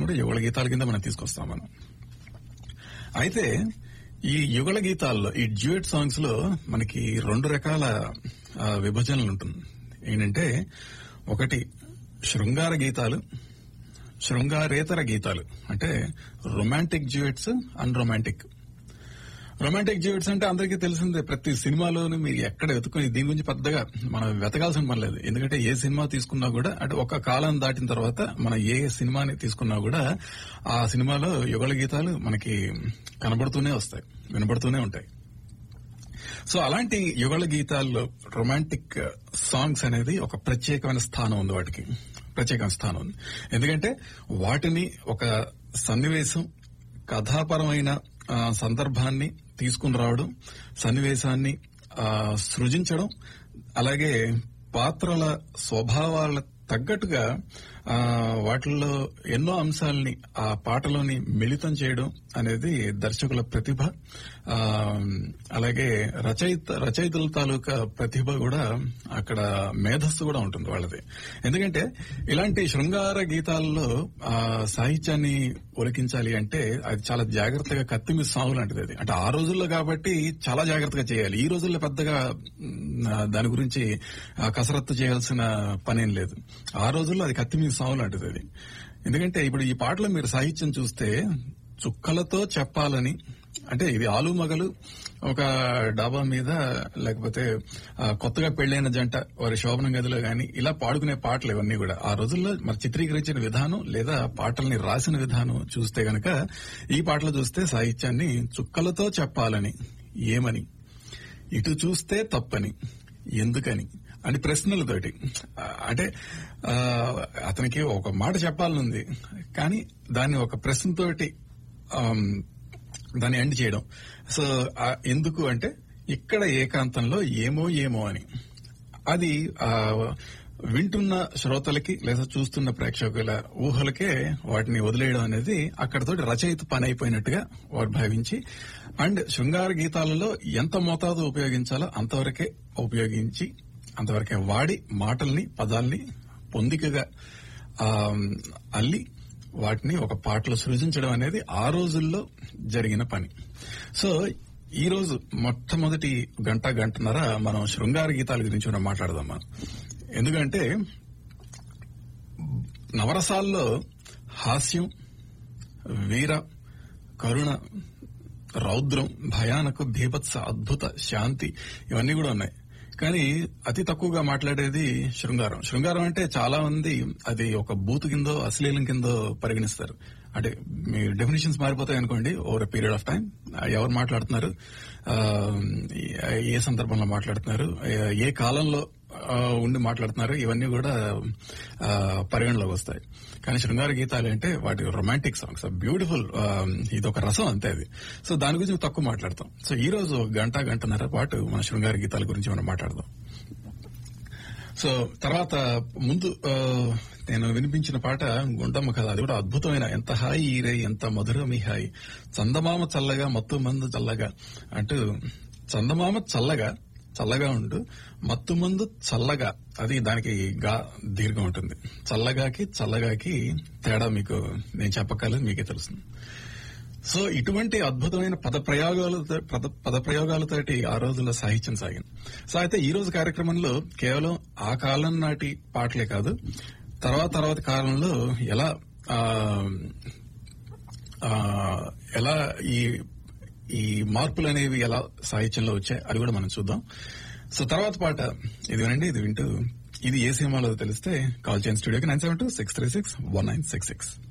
కూడా యుగళ గీతాల కింద మనం తీసుకొస్తాం మనం అయితే ఈ యుగళ గీతాల్లో ఈ డ్యూయట్ సాంగ్స్ లో మనకి రెండు రకాల ఆ, విభజనలు ఉంటుంది ఏంటంటే ఒకటి శృంగార గీతాలు శృంగారేతర గీతాలు అంటే romantic duets unromantic romantic duets అంటే అందరికీ తెలిసిందే ప్రతి సినిమాలోనూ మీరు ఎక్కడ వెతుకుని దీని గురించి పెద్దగా మనం వెతకాల్సిన పని లేదు ఎందుకంటే ఏ సినిమా తీసుకున్నా కూడా అంటే ఒక కాలం దాటిన తర్వాత మనం ఏ సినిమాని తీసుకున్నా కూడా ఆ సినిమాలో యుగళ గీతాలు మనకి కనబడుతూనే వస్తాయి వినబడుతూనే ఉంటాయి సో అలాంటి యుగళ గీతాల్లో రొమాంటిక్ సాంగ్స్ అనేది ఒక ప్రత్యేకమైన స్థానం ఉంది వాటికి ప్రత్యేకమైన స్థానం ఉంది ఎందుకంటే వాటిని ఒక సన్నివేశం కథాపరమైన ఆ, సందర్భాన్ని తీసుకుని రావడం సన్నివేశాన్ని ఆ, సృజించడం అలాగే పాత్రల స్వభావాల తగ్గట్టుగా ఆ, వాటిల్లో ఎన్నో అంశాలని ఆ పాటలోని మిళితం చేయడం అనేది దర్శకుల ప్రతిభ ఆ, అలాగే రచయిత రచయితల తాలూకా ప్రతిభ కూడా అక్కడ మేధస్సు కూడా ఉంటుంది వాళ్ళది ఎందుకంటే ఇలాంటి శృంగార గీతాల్లో ఆ సాహిత్యాన్ని ఒలికించాలి అంటే అది చాలా జాగ్రత్తగా కత్తిమి సాగు లాంటిది అది అంటే ఆ రోజుల్లో కాబట్టి చాలా జాగ్రత్తగా చేయాలి ఈ రోజుల్లో పెద్దగా మ్, దాని గురించి ఆ, కసరత్తు చేయాల్సిన పనేం లేదు ఆ రోజుల్లో అది కత్తిమి సాగు లాంటిది అది ఎందుకంటే ఇప్పుడు ఈ పాటలో మీరు సాహిత్యం చూస్తే చుక్కలతో చెప్పాలని అంటే ఇది ఆలు మగలు ఒక డాబా మీద లేకపోతే ఆ, కొత్తగా పెళ్లైన జంట వారి శోభన గదిలో గాని ఇలా పాడుకునే పాటలు ఇవన్నీ కూడా ఆ రోజుల్లో మరి చిత్రీకరించిన విధానం లేదా పాటల్ని రాసిన విధానం చూస్తే గనక ఈ పాటలు చూస్తే సాహిత్యాన్ని చుక్కలతో చెప్పాలని ఏమని ఇటు చూస్తే తప్పని ఎందుకని అని ప్రశ్నలతోటి ఆ, అంటే ఆ, అతనికి ఒక మాట చెప్పాలనుంది కానీ దాన్ని ఒక ప్రశ్నతోటి ఆమ్, దాన్ని ఎండ్ చేయడం సో ఆ, ఎందుకు అంటే ఇక్కడ ఏకాంతంలో ఏమో ఏమో అని అది ఆ వింటున్న శ్రోతలకి లేదా చూస్తున్న ప్రేక్షకుల ఊహలకే వాటిని వదిలేయడం అనేది అక్కడతోటి రచయిత పని అయిపోయినట్టుగా వారు భావించి అండ్ శృంగార గీతాలలో ఎంత మోతాదు ఉపయోగించాలో అంతవరకే ఉపయోగించి అంతవరకే వాడి మాటల్ని పదాల్ని పొందికగా ఆ, అల్లి వాటిని ఒక పాటలో సృజించడం అనేది ఆ రోజుల్లో జరిగిన పని సో ఈ రోజు మొట్టమొదటి గంట గంటన్నర మనం శృంగార గీతాల గురించి మనం మాట్లాడదాం మనం ఎందుకంటే నవరసాల్లో హాస్యం వీర కరుణ రౌద్రం భయానక భీభత్స అద్భుత శాంతి ఇవన్నీ కూడా ఉన్నాయి కానీ అతి తక్కువగా మాట్లాడేది శృంగారం శృంగారం అంటే చాలా మంది అది ఒక బూత్ కిందో అశ్లీలం కిందో పరిగణిస్తారు అంటే మీ డెఫినేషన్స్ మారిపోతాయి అనుకోండి over a period of time ఎవరు మాట్లాడుతున్నారు ఆ, ఏ సందర్భంలో మాట్లాడుతున్నారు ఏ- ఏ కాలంలో ఆ, ఉండి మాట్లాడుతున్నారు ఇవన్నీ కూడా ఆ, పరిగణలోకి వస్తాయి కానీ శృంగార గీతాలు అంటే వాటి రొమాంటిక్ సాంగ్స్ బ్యూటిఫుల్ ఇది ఒక రసం అంతే అది సో దాని గురించి తక్కువ మాట్లాడతాం సో ఈ రోజు గంట గంటన్నర పాటు మన శృంగార గీతాల గురించి మనం మాట్లాడదాం సో తర్వాత ముందు ఆ, నేను వినిపించిన పాట గుండమ్మ కథ అది కూడా అద్భుతమైన ఎంత హాయి ఈరే ఎంత మధురమి హాయి చందమామ చల్లగా మత్తు మందు చల్లగా అంటూ చందమామ చల్లగా చల్లగా ఉంటూ మత్తు మందు చల్లగా అది దానికి గా దీర్ఘం ఉంటుంది చల్లగాకి చల్లగాకి తేడా మీకు నేను చెప్పగలను మీకే తెలుస్తుంది సో ఇటువంటి అద్భుతమైన పద ప్రయోగాలతో పద పద ప్రయోగాలతోటి ఆ రోజుల్లో సాహిత్యం సాగింది సో అయితే ఈ రోజు కార్యక్రమంలో కేవలం ఆ కాలం నాటి పాటలే కాదు తర్వాత తర్వాత కాలంలో ఎలా ఆ, ఆ, ఎలా ఈ ఈ మార్పులు అనేవి ఎలా సాహిత్యంలో వచ్చాయి అది కూడా మనం చూద్దాం సో తర్వాత పాట ఇది వినండి ఇది వింటూ ఇది ఏ సినిమాలో తెలిస్తే కాల్ చేయండి స్టూడియోకి nine seven two six three six one nine six six